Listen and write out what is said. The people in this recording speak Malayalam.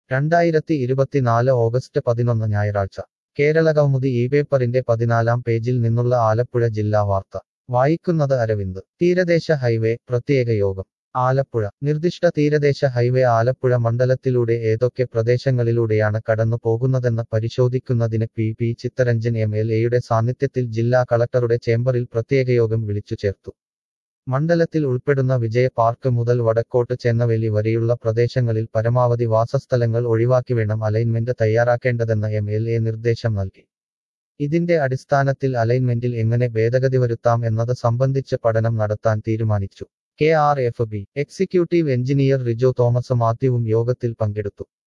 രണ്ടായിരത്തി ഇരുപത്തിനാല് ഓഗസ്റ്റ് പതിനൊന്ന് ഞായറാഴ്ച കേരളകൗമുദി ഈ പേപ്പറിന്റെ പതിനാലാം പേജിൽ നിന്നുള്ള ആലപ്പുഴ ജില്ലാ വാർത്ത വായിക്കുന്നത് അരവിന്ദ് തീരദേശ ഹൈവേ പ്രത്യേക യോഗം ആലപ്പുഴ നിർദ്ദിഷ്ട തീരദേശ ഹൈവേ ആലപ്പുഴ മണ്ഡലത്തിലൂടെ ഏതൊക്കെ പ്രദേശങ്ങളിലൂടെയാണ് കടന്നു പോകുന്നതെന്ന് പരിശോധിക്കുന്നതിന് P P Chittaranjan M L എയുടെ സാന്നിധ്യത്തിൽ ജില്ലാ കളക്ടറുടെ ചേംബറിൽ പ്രത്യേക യോഗം വിളിച്ചു ചേർത്തു മണ്ഡലത്തിൽ ഉൾപ്പെടുന്ന വിജയ പാർക്ക് മുതൽ വടക്കോട്ട് ചെന്നവേലി വരെയുള്ള പ്രദേശങ്ങളിൽ പരമാവധി വാസസ്ഥലങ്ങൾ ഒഴിവാക്കി വേണം അലൈൻമെന്റ് തയ്യാറാക്കേണ്ടതെന്ന് എം എൽ എ നിർദ്ദേശം നൽകി ഇതിന്റെ അടിസ്ഥാനത്തിൽ അലൈൻമെന്റിൽ എങ്ങനെ ഭേദഗതി വരുത്താം എന്നത് സംബന്ധിച്ച് പഠനം നടത്താൻ തീരുമാനിച്ചു K R F B executive engineer Rijo Thomas മാത്യുവും യോഗത്തിൽ പങ്കെടുത്തു